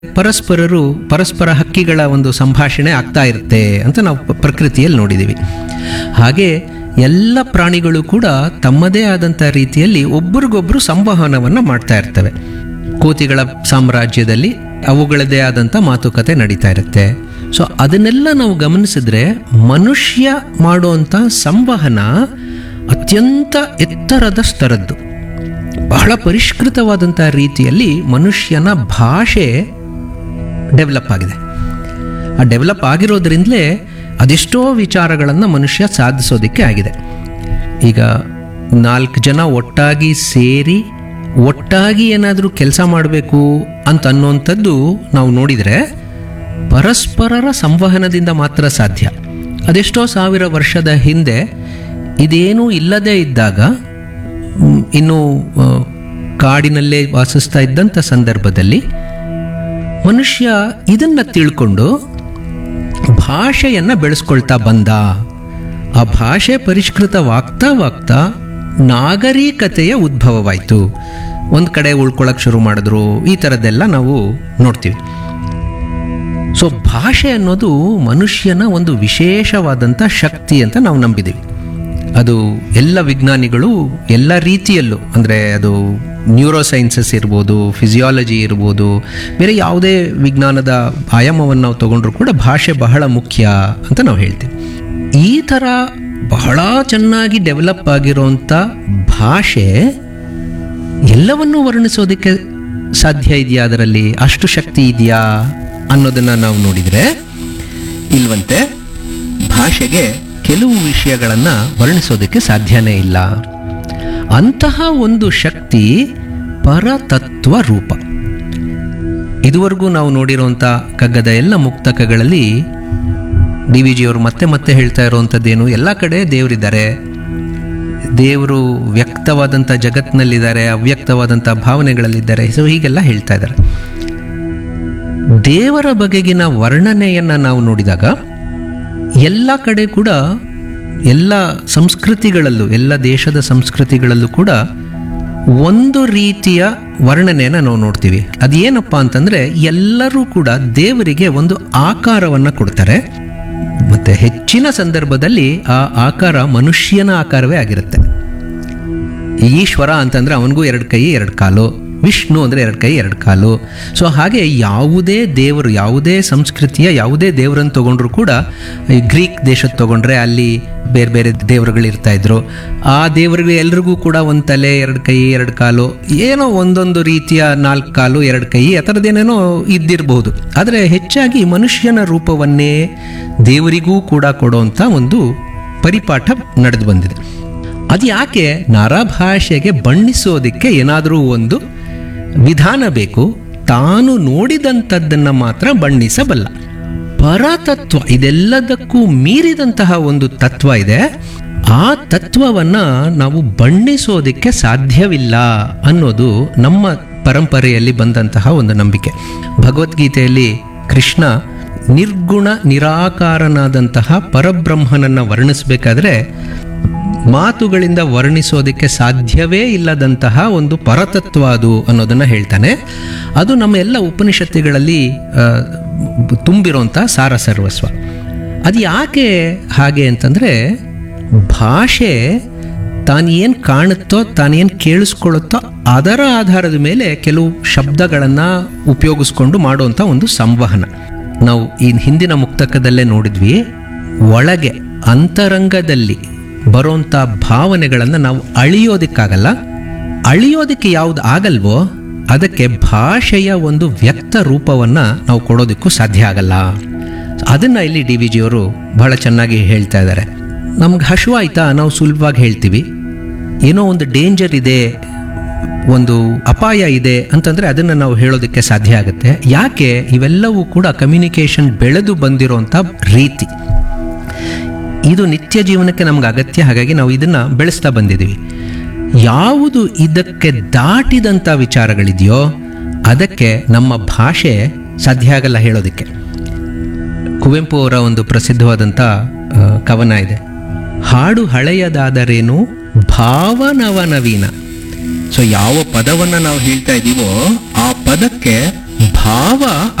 ಪರಸ್ಪರರು ಪರಸ್ಪರ ಹಕ್ಕಿಗಳ ಒಂದು ಸಂಭಾಷಣೆ ಆಗ್ತಾ ಇರುತ್ತೆ ಅಂತ ನಾವು ಪ- ಪ್ರಕೃತಿಯಲ್ಲಿ ನೋಡಿದ್ದೀವಿ ಹಾಗೆ ಎಲ್ಲ ಪ್ರಾಣಿಗಳು ಕೂಡ ತಮ್ಮದೇ ಆದಂಥ ರೀತಿಯಲ್ಲಿ ಒಬ್ರಿಗೊಬ್ರು ಸಂವಹನವನ್ನು ಮಾಡ್ತಾ ಇರ್ತವೆ ಕೋತಿಗಳ ಸಾಮ್ರಾಜ್ಯದಲ್ಲಿ ಅವುಗಳದೇ ಆದಂಥ ಮಾತುಕತೆ ನಡೀತಾ ಇರುತ್ತೆ ಸೊ ಅದನ್ನೆಲ್ಲ ನಾವು ಗಮನಿಸಿದ್ರೆ ಮನುಷ್ಯ ಮಾಡುವಂಥ ಸಂವಹನ ಅತ್ಯಂತ ಎತ್ತರದ ಸ್ತರದ್ದು ಬಹಳ ಪರಿಷ್ಕೃತವಾದಂಥ ರೀತಿಯಲ್ಲಿ ಮನುಷ್ಯನ ಭಾಷೆ ಡೆವಲಪ್ ಆಗಿದೆ ಆ ಡೆವಲಪ್ ಆಗಿರೋದ್ರಿಂದಲೇ ಅದೆಷ್ಟೋ ವಿಚಾರಗಳನ್ನು ಮನುಷ್ಯ ಸಾಧಿಸೋದಕ್ಕೆ ಆಗಿದೆ ಈಗ ನಾಲ್ಕು ಜನ ಒಟ್ಟಾಗಿ ಸೇರಿ ಒಟ್ಟಾಗಿ ಏನಾದರೂ ಕೆಲಸ ಮಾಡಬೇಕು ಅಂತ ಅನ್ನೋಂಥದ್ದು ನಾವು ನೋಡಿದರೆ ಪರಸ್ಪರರ ಸಂವಹನದಿಂದ ಮಾತ್ರ ಸಾಧ್ಯ ಅದೆಷ್ಟೋ ಸಾವಿರ ವರ್ಷದ ಹಿಂದೆ ಇದೇನೂ ಇಲ್ಲದೇ ಇದ್ದಾಗ ಮ್, ಇನ್ನು ಆ, ಕಾಡಿನಲ್ಲೇ ವಾಸಿಸ್ತಾ ಇದ್ದಂಥ ಸಂದರ್ಭದಲ್ಲಿ ಮನುಷ್ಯ ಇದನ್ನ ತಿಳ್ಕೊಂಡು ಭಾಷೆಯನ್ನ ಬೆಳೆಸ್ಕೊಳ್ತಾ ಬಂದ ಆ ಭಾಷೆ ಪರಿಷ್ಕೃತವಾಗ್ತಾ ವಾಗ್ತಾ ನಾಗರಿಕತೆಯ ಉದ್ಭವವಾಯಿತು ಒಂದು ಕಡೆ ಉಳ್ಕೊಳಕ್ ಶುರು ಮಾಡಿದ್ರು ಈ ಥರದ್ದೆಲ್ಲ ನಾವು ನೋಡ್ತೀವಿ ಸೊ ಭಾಷೆ ಅನ್ನೋದು ಮನುಷ್ಯನ ಒಂದು ವಿಶೇಷವಾದಂಥ ಶಕ್ತಿ ಅಂತ ನಾವು ನಂಬಿದ್ದೀವಿ ಅದು ಎಲ್ಲ ವಿಜ್ಞಾನಿಗಳು ಎಲ್ಲ ರೀತಿಯಲ್ಲೂ ಅಂದರೆ ಅದು ನ್ಯೂರೋ ಸೈನ್ಸಸ್ ಇರ್ಬೋದು ಫಿಸಿಯಾಲಜಿ ಇರ್ಬೋದು ಬೇರೆ ಯಾವುದೇ ವಿಜ್ಞಾನದ ಆಯಾಮವನ್ನು ನಾವು ತಗೊಂಡ್ರೂ ಕೂಡ ಭಾಷೆ ಬಹಳ ಮುಖ್ಯ ಅಂತ ನಾವು ಹೇಳ್ತೀವಿ ಈ ಥರ ಬಹಳ ಚೆನ್ನಾಗಿ ಡೆವಲಪ್ ಆಗಿರೋಂಥ ಭಾಷೆ ಎಲ್ಲವನ್ನೂ ವರ್ಣಿಸೋದಕ್ಕೆ ಸಾಧ್ಯ ಇದೆಯಾ ಅದರಲ್ಲಿ ಅಷ್ಟು ಶಕ್ತಿ ಇದೆಯಾ ಅನ್ನೋದನ್ನ ನಾವು ನೋಡಿದರೆ ಇಲ್ವಂತೆ ಭಾಷೆಗೆ ಕೆಲವು ವಿಷಯಗಳನ್ನು ವರ್ಣಿಸೋದಕ್ಕೆ ಸಾಧ್ಯನೇ ಇಲ್ಲ ಅಂತಹ ಒಂದು ಶಕ್ತಿ ಪರತತ್ವ ರೂಪ ಇದುವರೆಗೂ ನಾವು ನೋಡಿರುವಂಥ ಕಗ್ಗದ ಎಲ್ಲ ಮುಕ್ತಕಗಳಲ್ಲಿ ಡಿ ವಿ ಜಿಯವರು ಮತ್ತೆ ಮತ್ತೆ ಹೇಳ್ತಾ ಇರುವಂಥದ್ದೇನು ಎಲ್ಲ ಕಡೆ ದೇವರಿದ್ದಾರೆ ದೇವರು ವ್ಯಕ್ತವಾದಂಥ ಜಗತ್ತಿನಲ್ಲಿದ್ದಾರೆ ಅವ್ಯಕ್ತವಾದಂಥ ಭಾವನೆಗಳಲ್ಲಿದ್ದಾರೆ ಸೊ ಹೀಗೆಲ್ಲ ಹೇಳ್ತಾ ಇದ್ದಾರೆ ದೇವರ ಬಗೆಗಿನ ವರ್ಣನೆಯನ್ನು ನಾವು ನೋಡಿದಾಗ ಎಲ್ಲ ಕಡೆ ಕೂಡ ಎಲ್ಲ ಸಂಸ್ಕೃತಿಗಳಲ್ಲೂ ಎಲ್ಲ ದೇಶದ ಸಂಸ್ಕೃತಿಗಳಲ್ಲೂ ಕೂಡ ಒಂದು ರೀತಿಯ ವರ್ಣನೆಯನ್ನು ನಾವು ನೋಡ್ತೀವಿ ಅದೇನಪ್ಪ ಅಂತಂದ್ರೆ ಎಲ್ಲರೂ ಕೂಡ ದೇವರಿಗೆ ಒಂದು ಆಕಾರವನ್ನು ಕೊಡ್ತಾರೆ ಮತ್ತೆ ಹೆಚ್ಚಿನ ಸಂದರ್ಭದಲ್ಲಿ ಆ ಆಕಾರ ಮನುಷ್ಯನ ಆಕಾರವೇ ಆಗಿರುತ್ತೆ ಈಶ್ವರ ಅಂತಂದ್ರೆ ಅವನಿಗೂ ಎರಡು ಕೈ ಎರಡು ಕಾಲು ವಿಷ್ಣು ಅಂದರೆ ಎರಡು ಕೈ ಎರಡು ಕಾಲು ಸೊ ಹಾಗೆ ಯಾವುದೇ ದೇವರು ಯಾವುದೇ ಸಂಸ್ಕೃತಿಯ ಯಾವುದೇ ದೇವರನ್ನು ತಗೊಂಡ್ರು ಕೂಡ ಈ ಗ್ರೀಕ್ ದೇಶದ ತಗೊಂಡ್ರೆ ಅಲ್ಲಿ ಬೇರೆ ಬೇರೆ ದೇವರುಗಳು ಇರ್ತಾ ಇದ್ರು ಆ ದೇವರಿಗೆ ಎಲ್ರಿಗೂ ಕೂಡ ಒಂದು ತಲೆ ಎರಡು ಕೈ ಎರಡು ಕಾಲು ಏನೋ ಒಂದೊಂದು ರೀತಿಯ ನಾಲ್ಕು ಕಾಲು ಎರಡು ಕೈ ಆ ಥರದ್ದೇನೇನೋ ಇದ್ದಿರಬಹುದು ಆದರೆ ಹೆಚ್ಚಾಗಿ ಮನುಷ್ಯನ ರೂಪವನ್ನೇ ದೇವರಿಗೂ ಕೂಡ ಕೊಡುವಂಥ ಒಂದು ಪರಿಪಾಠ ನಡೆದು ಬಂದಿದೆ ಅದು ಯಾಕೆ ನರಭಾಷೆಗೆ ಬಣ್ಣಿಸೋದಕ್ಕೆ ಏನಾದರೂ ಒಂದು ವಿಧಾನ ಬೇಕು ತಾನು ನೋಡಿದಂಥದ್ದನ್ನ ಮಾತ್ರ ಬಣ್ಣಿಸಬಲ್ಲ ಪರತತ್ವ ಇದೆಲ್ಲದಕ್ಕೂ ಮೀರಿದಂತಹ ಒಂದು ತತ್ವ ಇದೆ ಆ ತತ್ವವನ್ನ ನಾವು ಬಣ್ಣಿಸೋದಕ್ಕೆ ಸಾಧ್ಯವಿಲ್ಲ ಅನ್ನೋದು ನಮ್ಮ ಪರಂಪರೆಯಲ್ಲಿ ಬಂದಂತಹ ಒಂದು ನಂಬಿಕೆ ಭಗವದ್ಗೀತೆಯಲ್ಲಿ ಕೃಷ್ಣ ನಿರ್ಗುಣ ನಿರಾಕಾರನಾದಂತಹ ಪರಬ್ರಹ್ಮನನ್ನ ವರ್ಣಿಸಬೇಕಾದ್ರೆ ಮಾತುಗಳಿಂದ ವರ್ಣಿಸೋದಕ್ಕೆ ಸಾಧ್ಯವೇ ಇಲ್ಲದಂತಹ ಒಂದು ಪರತತ್ವ ಅದು ಅನ್ನೋದನ್ನ ಹೇಳ್ತಾನೆ ಅದು ನಮ್ಮ ಎಲ್ಲ ಉಪನಿಷತ್ತುಗಳಲ್ಲಿ ಆ, ತುಂಬಿರೋಂಥ ಸಾರ ಸರ್ವಸ್ವ ಅದು ಯಾಕೆ ಹಾಗೆ ಅಂತಂದ್ರೆ ಭಾಷೆ ತಾನೇನು ಕಾಣುತ್ತೋ ತಾನೇನು ಕೇಳಿಸ್ಕೊಳ್ಳುತ್ತೋ ಅದರ ಆಧಾರದ ಮೇಲೆ ಕೆಲವು ಶಬ್ದಗಳನ್ನು ಉಪಯೋಗಿಸ್ಕೊಂಡು ಮಾಡುವಂಥ ಒಂದು ಸಂವಹನ ನಾವು ಈ ಹಿಂದಿನ ಮುಕ್ತಕದಲ್ಲೇ ನೋಡಿದ್ವಿ ಒಳಗೆ ಅಂತರಂಗದಲ್ಲಿ ಬರುವಂಥ ಭಾವನೆಗಳನ್ನು ನಾವು ಅಳಿಯೋದಕ್ಕಾಗಲ್ಲ ಅಳಿಯೋದಕ್ಕೆ ಯಾವುದು ಆಗಲ್ವೋ ಅದಕ್ಕೆ ಭಾಷೆಯ ಒಂದು ವ್ಯಕ್ತ ರೂಪವನ್ನು ನಾವು ಕೊಡೋದಕ್ಕೂ ಸಾಧ್ಯ ಆಗಲ್ಲ ಅದನ್ನ ಇಲ್ಲಿ ಡಿ ವಿ ಜಿಯವರು ಬಹಳ ಚೆನ್ನಾಗಿ ಹೇಳ್ತಾ ಇದ್ದಾರೆ ನಮ್ಗೆ ಹಶು ಆಯ್ತಾ ನಾವು ಸುಲಭವಾಗಿ ಹೇಳ್ತೀವಿ ಏನೋ ಒಂದು ಡೇಂಜರ್ ಇದೆ ಒಂದು ಅಪಾಯ ಇದೆ ಅಂತಂದ್ರೆ ಅದನ್ನು ನಾವು ಹೇಳೋದಕ್ಕೆ ಸಾಧ್ಯ ಆಗುತ್ತೆ ಯಾಕೆ ಇವೆಲ್ಲವೂ ಕೂಡ ಕಮ್ಯುನಿಕೇಷನ್ ಬೆಳೆದು ಬಂದಿರೋಂಥ ರೀತಿ ಇದು ನಿತ್ಯ ಜೀವನಕ್ಕೆ ನಮ್ಗೆ ಅಗತ್ಯ ಹಾಗಾಗಿ ನಾವು ಇದನ್ನ ಬೆಳೆಸ್ತಾ ಬಂದಿದ್ದೀವಿ ಯಾವುದು ಇದಕ್ಕೆ ದಾಟಿದಂಥ ವಿಚಾರಗಳಿದೆಯೋ ಅದಕ್ಕೆ ನಮ್ಮ ಭಾಷೆ ಸಾಧ್ಯ ಆಗಲ್ಲ ಹೇಳೋದಕ್ಕೆ ಕುವೆಂಪು ಅವರ ಒಂದು ಪ್ರಸಿದ್ಧವಾದಂಥ ಆ, ಕವನ ಇದೆ ಹಾಡು ಹಳೆಯದಾದರೇನು ಭಾವನವ ನವೀನ ಸೊ ಯಾವ ಪದವನ್ನು ನಾವು ಹೇಳ್ತಾ ಇದ್ದೀವೋ ಆ ಪದಕ್ಕೆ ಭಾವ